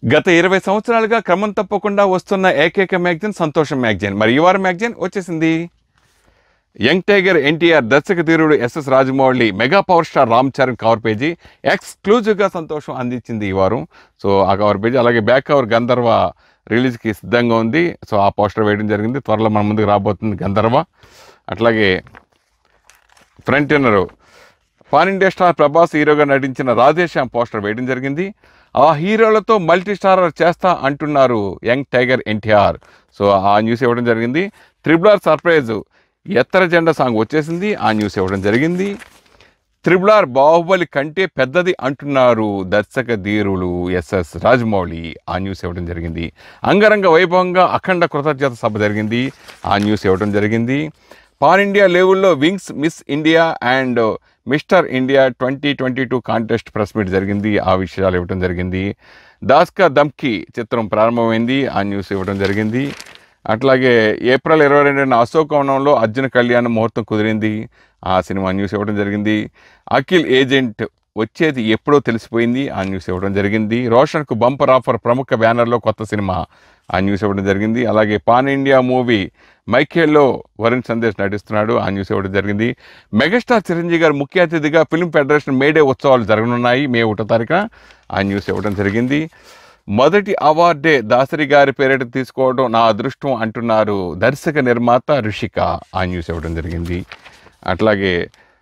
గత ఇరవై సంవత్సరాలుగా క్రమం తప్పకుండా వస్తున్న ఏకైక మ్యాగజైన్ సంతోషం మ్యాగజైన్ మరి ఈ వారం మ్యాగజైన్ వచ్చేసింది యంగ్ టైగర్ ఎన్టీఆర్ దర్శక ధీరుడు SS Rajamouli mega power star Ram Charan cover page ఎక్స్క్లూజివ్గా సంతోషం అందించింది ఈ వారం సో ఆ కవర్ పేజీ అలాగే బ్యాక్ కవర్ గంధర్వ రిలీజ్కి సిద్ధంగా ఉంది సో ఆ పోస్టర్ వేయడం జరిగింది త్వరలో మన ముందుకు రాబోతుంది గంధర్వ అట్లాగే front inner pan India star Prabhas హీరోగా నటించిన రాధేశ్యామ్ పోస్టర్ వేయడం జరిగింది ఆ హీరోలతో మల్టీ స్టారర్ చేస్తా అంటున్నారు యంగ్ టైగర్ ఎన్టీఆర్ సో ఆ న్యూస్ ఇవ్వడం జరిగింది త్రిబుల్ ఆర్ సర్ప్రైజ్ ఎత్తర జెండా సాంగ్ వచ్చేసింది ఆ న్యూస్ ఇవ్వడం జరిగింది త్రిబుల్ ఆర్ బాహుబలి కంటే పెద్దది అంటున్నారు దర్శక ధీరులు ఎస్ఎస్ రాజమౌళి ఆ న్యూస్ ఇవ్వడం జరిగింది అంగరంగ వైభవంగా అఖండ కృతజ్ఞత సభ జరిగింది ఆ న్యూస్ ఇవ్వడం జరిగింది పాన్ ఇండియా లెవెల్లో Wings Miss India and Mister India twenty twenty two contest press meet జరిగింది ఆ విషయాలు ఇవ్వడం జరిగింది దాస్కా దమ్కి చిత్రం ప్రారంభమైంది ఆ న్యూస్ ఇవ్వడం జరిగింది అట్లాగే ఏప్రిల్ ఇరవై రెండున అశోకవనంలో అర్జున కళ్యాణ్ ముహూర్తం కుదిరింది ఆ సినిమా న్యూస్ ఇవ్వడం జరిగింది అఖిల్ ఏజెంట్ వచ్చేది ఎప్పుడో తెలిసిపోయింది ఆ న్యూస్ ఇవ్వడం జరిగింది రోషన్కు బంపర్ ఆఫర్ ప్రముఖ బ్యానర్లో కొత్త సినిమా ఆ న్యూస్ ఇవ్వడం జరిగింది అలాగే పాన్ ఇండియా మూవీ మైఖేల్లో వరుణ్ సందేశ్ నటిస్తున్నాడు ఆ న్యూస్ ఇవ్వడం జరిగింది మెగాస్టార్ చిరంజీవి గారు ముఖ్య అతిథిగా ఫిల్మ్ ఫెడరేషన్ మేడే ఉత్సవాలు జరగనున్నాయి మే ఒకటో తారీఖున ఆ న్యూస్ ఇవ్వడం జరిగింది మొదటి అవార్డే దాసరి గారి పేరిట తీసుకోవడం నా అదృష్టం అంటున్నారు దర్శక నిర్మాత రిషిక ఆ న్యూస్ ఇవ్వడం జరిగింది అట్లాగే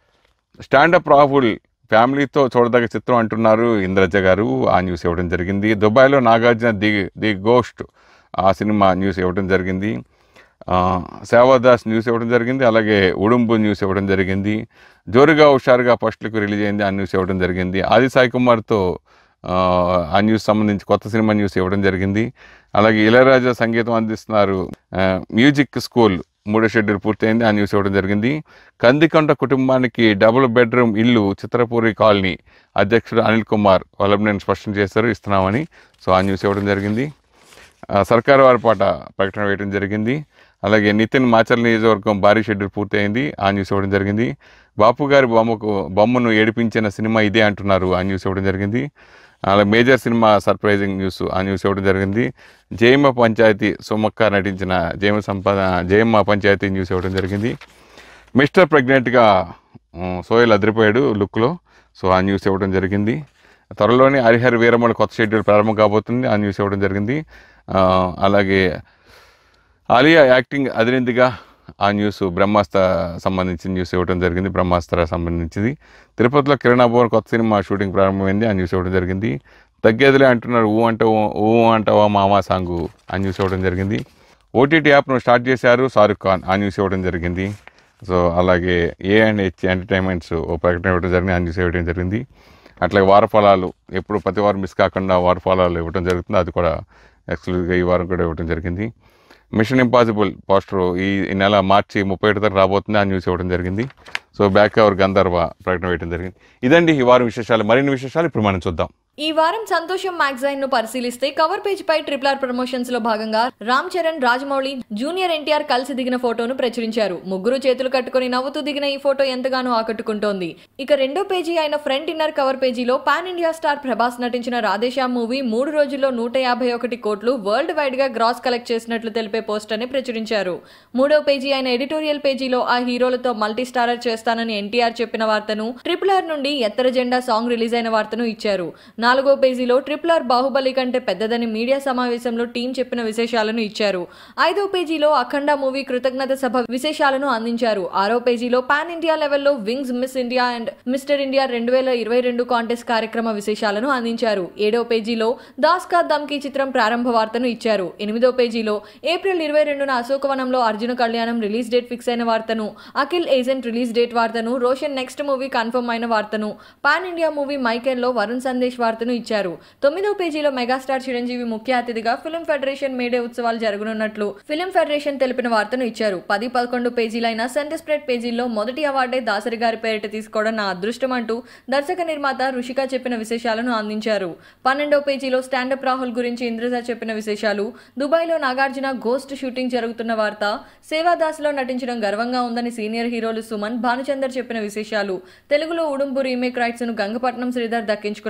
స్టాండప్ రాహుల్ ఫ్యామిలీతో చూడదగ్గ చిత్రం అంటున్నారు ఇంద్రజ గారు ఆ న్యూస్ ఇవ్వడం జరిగింది దుబాయ్లో నాగార్జున ది ది గోస్ట్ ఆ సినిమా న్యూస్ ఇవ్వడం జరిగింది ఆ, సేవాదాస్ న్యూస్ ఇవ్వడం జరిగింది అలాగే ఉడుంబు న్యూస్ ఇవ్వడం జరిగింది జోరుగా హుషారుగా ఫస్ట్లకు రిలీజ్ అయింది ఆ న్యూస్ ఇవ్వడం జరిగింది ఆది సాయి కుమార్తో ఆ, ఆ న్యూస్ సంబంధించి కొత్త సినిమా న్యూస్ ఇవ్వడం జరిగింది అలాగే ఇళయరాజా సంగీతం అందిస్తున్నారు ఆ, మ్యూజిక్ స్కూల్ మూడో షెడ్యూల్ పూర్తయింది ఆ న్యూస్ ఇవ్వడం జరిగింది కందికొండ కుటుంబానికి డబుల్ బెడ్రూమ్ ఇల్లు చిత్రపూరి కాలనీ అధ్యక్షుడు అనిల్ కుమార్ వల్లభనేని స్పష్టం చేశారు ఇస్తున్నామని సో ఆ న్యూస్ ఇవ్వడం జరిగింది ఆ, సర్కారు వారి పాట ప్రకటన వేయడం జరిగింది అలాగే నితిన్ మాచల్ నియోజకవర్గం భారీ షెడ్యూల్ పూర్తయింది ఆ న్యూస్ ఇవ్వడం జరిగింది బాపు గారి బొమ్మకు బొమ్మను ఏడిపించిన సినిమా ఇదే అంటున్నారు ఆ న్యూస్ ఇవ్వడం జరిగింది అలా మేజర్ సినిమా సర్ప్రైజింగ్ న్యూస్ ఆ న్యూస్ ఇవ్వడం జరిగింది జయమ్మ పంచాయతీ సోమక్క నటించిన జయమ్మ సంపాద జయమ్మ పంచాయతీ న్యూస్ ఇవ్వడం జరిగింది మిస్టర్ ప్రెగ్నెంట్గా ఉమ్, సోయల్ అదిరిపోయాడు లుక్లో సో ఆ న్యూస్ ఇవ్వడం జరిగింది త్వరలోనే హరిహర వీరమ్మల కొత్త షెడ్యూల్ ప్రారంభం కాబోతుంది ఆ న్యూస్ ఇవ్వడం జరిగింది ఆ, అలాగే ఆలియా యాక్టింగ్ అదిరిందిగా ఆ న్యూస్ బ్రహ్మాస్త్ర సంబంధించిన న్యూస్ ఇవ్వడం జరిగింది బ్రహ్మాస్త్ర సంబంధించింది తిరుపతిలో కిరణ్ అబ్బోర్ కొత్త సినిమా షూటింగ్ ప్రారంభమైంది ఆ న్యూస్ ఇవ్వడం జరిగింది తగ్గేదిలే అంటున్నారు ఊ అంటే ఊ- ఊ అంటావా మామా సాంగు ఆ న్యూస్ ఇవ్వడం జరిగింది ఓటీటీ యాప్ను స్టార్ట్ చేశారు షారుఖ్ ఖాన్ ఆ న్యూస్ ఇవ్వడం జరిగింది సో అలాగే ఏ అండ్ హెచ్ ఎంటర్టైన్మెంట్స్ ఓ ప్రకటన ఇవ్వడం జరిగింది ఆ న్యూస్ ఇవ్వడం జరిగింది అట్లాగే వారఫలాలు ఎప్పుడు ప్రతి వారం మిస్ కాకుండా వారఫలాలు ఇవ్వడం జరుగుతుంది అది కూడా ఎక్స్క్లూజివ్గా ఈ వారం కూడా ఇవ్వడం జరిగింది మిషన్ ఇంపాసిబుల్ పోస్టర్ ఈ ఈ నెల మార్చి ముప్పై ఒకటి తారీఖు రాబోతుంది ఆ న్యూస్ ఇవ్వడం జరిగింది సో బ్యాక్ కవర్ గంధర్వ ప్రకటన వేయడం జరిగింది ఇదండి ఈ వారం విశేషాలు మరిన్ని విశేషాలు ఇప్పుడు మనం చూద్దాం ఈ వారం సంతోషం మ్యాగజైన్ ను పరిశీలిస్తే కవర్ పేజ్ పై ట్రిపుల్ ఆర్ ప్రమోషన్స్ లో భాగంగా రామ్ చరణ్ రాజమౌళి జూనియర్ ఎన్టీఆర్ కలిసి దిగిన ఫోటోను ప్రచురించారు ముగ్గురు చేతులు కట్టుకుని నవ్వుతూ దిగిన ఈ ఫోటో ఎంతగానో ఆకట్టుకుంటోంది ఇక రెండో పేజీ అయిన ఫ్రంట్ ఇన్నర్ కవర్ పేజీలో పాన్ ఇండియా స్టార్ ప్రభాస్ నటించిన రాధేశ్యామ్ మూవీ మూడు రోజుల్లో నూట యాభై ఒకటి కోట్లు వరల్డ్ వైడ్ గా గ్రాస్ కలెక్ట్ చేసినట్లు తెలిపే పోస్టర్ ని ప్రచురించారు మూడో పేజీ అయిన ఎడిటోరియల్ పేజీలో ఆ హీరోలతో మల్టీ స్టారర్ చేస్తానని ఎన్టీఆర్ చెప్పిన వార్తను ట్రిపుల్ ఆర్ నుండి ఎత్తర జెండా సాంగ్ రిలీజ్ అయిన వార్తను ఇచ్చారు నాలుగో పేజీలో ట్రిపుల్ ఆర్ బాహుబలి కంటే పెద్దదని మీడియా సమావేశంలో టీం చెప్పిన విశేషాలను ఇచ్చారు ఐదో పేజీలో అఖండ మూవీ కృతజ్ఞత సభ విశేషాలను అందించారు ఆరో పేజీలో పాన్ ఇండియా లెవెల్లో Wings Miss India and Mister India రెండు వేల ఇరవై రెండు కాంటెస్ట్ కార్యక్రమ విశేషాలను అందించారు ఏడో పేజీలో దాస్కా దమ్కి చిత్రం ప్రారంభ వార్తను ఇచ్చారు ఎనిమిదో పేజీలో ఏప్రిల్ ఇరవై రెండున అశోకవనంలో అర్జున కళ్యాణం రిలీజ్ డేట్ ఫిక్స్ అయిన వార్తను అఖిల్ ఏజెంట్ రిలీజ్ డేట్ వార్తను రోషన్ నెక్స్ట్ మూవీ కన్ఫర్మ్ అయిన వార్తను పాన్ ఇండియా మూవీ మైకెల్లో వరుణ్ సందేశ్ వార్తను ఇచ్చారు తొమ్మిదో పేజీలో మెగాస్టార్ చిరంజీవి ముఖ్య అతిథిగా ఫిల్మ్ ఫెడరేషన్ మేడే ఉత్సవాలు జరగనున్నట్లు ఫిల్మ్ ఫెడరేషన్ తెలిపిన వార్తను ఇచ్చారు పది పదకొండు పేజీలైన సెంటర్ స్ప్రెడ్ పేజీల్లో మొదటి అవార్డే దాసరి గారి పేరిట తీసుకోవడం నా అదృష్టం అంటూ దర్శక నిర్మాత రుషిక చెప్పిన విశేషాలను అందించారు పన్నెండో పేజీలో స్టాండప్ రాహుల్ గురించి ఇంద్రజ చెప్పిన విశేషాలు దుబాయ్లో నాగార్జున గోస్ట్ షూటింగ్ జరుగుతున్న వార్త సేవాదాస్లో నటించడం గర్వంగా ఉందని సీనియర్ హీరోలు సుమన్ భానుచందర్ చెప్పిన విశేషాలు తెలుగులో ఉడుంబు రీమేక్ రైట్స్ ను గంగపట్నం శ్రీధర్ దక్కించుకున్న వార్తను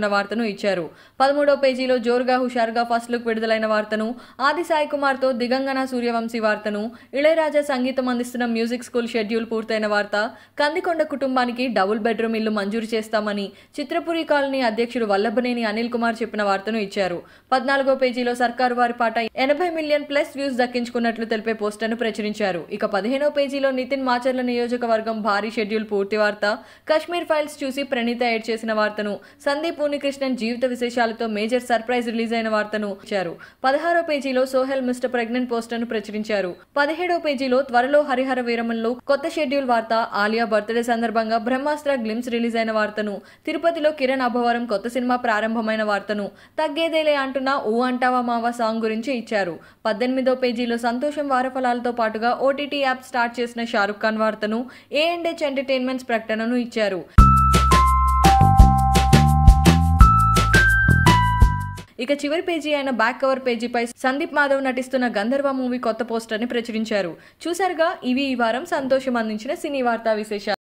ఇచ్చారు పదమూడో పేజీలో జోరుగా హుషారుగా ఫస్ట్ లుక్ విడుదలైన వార్తను ఆది సాయి కుమార్తో దిగంగన సూర్యవంశీ వార్తను ఇళయరాజా సంగీతం అందిస్తున్న మ్యూజిక్ స్కూల్ షెడ్యూల్ పూర్తయిన వార్త కందికొండ కుటుంబానికి డబుల్ బెడ్రూమ్ ఇల్లు మంజూరు చేస్తామని చిత్రపురి కాలనీ అధ్యక్షుడు వల్లభనేని అనిల్ కుమార్ చెప్పిన వార్తను ఇచ్చారు పద్నాలుగో పేజీలో సర్కారు వారి పాట ఎనభై మిలియన్ ప్లస్ వ్యూస్ దక్కించుకున్నట్లు తెలిపే పోస్టర్ను ప్రచురించారు ఇక పదిహేనో పేజీలో నితిన్ మాచర్ల నియోజకవర్గం భారీ షెడ్యూల్ పూర్తి వార్త కశ్మీర్ ఫైల్స్ చూసి ప్రణీత ఎడ్ చేసిన వార్తను సందీప్ ఉన్నికృష్ణన్ జీవిత విశేషాలతో మేజర్ సర్ప్రైజ్ రిలీజ్ అయిన వార్తను ఇచ్చారు పదహారో పేజీలో సోహెల్ మిస్టర్ ప్రెగ్నెంట్ పోస్టర్ను ప్రచురించారు పదిహేడో పేజీలో త్వరలో హరిహర వీరమంలో కొత్త షెడ్యూల్ వార్త ఆలియా బర్త్డే సందర్భంగా బ్రహ్మాస్త్ర గ్లిమ్స్ రిలీజ్ అయిన వార్తను తిరుపతిలో కిరణ్ అభవరం కొత్త సినిమా ప్రారంభమైన వార్తను తగ్గేదేలే అంటున్న ఊ అంటావా మావా సాంగ్ గురించి ఇచ్చారు పద్దెనిమిదో పేజీలో సంతోషం వారఫలాలతో పాటుగా ఓటీటీ యాప్ స్టార్ట్ చేసిన షారుఖ్ ఖాన్ వార్తను ఏ అండ్ హెచ్ ఎంటర్టైన్మెంట్స్ ప్రకటనను ఇచ్చారు ఇక చివరి పేజీ అయిన బ్యాక్ కవర్ పేజీపై సందీప్ మాధవ్ నటిస్తున్న గంధర్వ మూవీ కొత్త పోస్టర్ ని ప్రచురించారు చూసారుగా ఇవి ఈ వారం సంతోషం అందించిన సినీ వార్తా విశేషాలు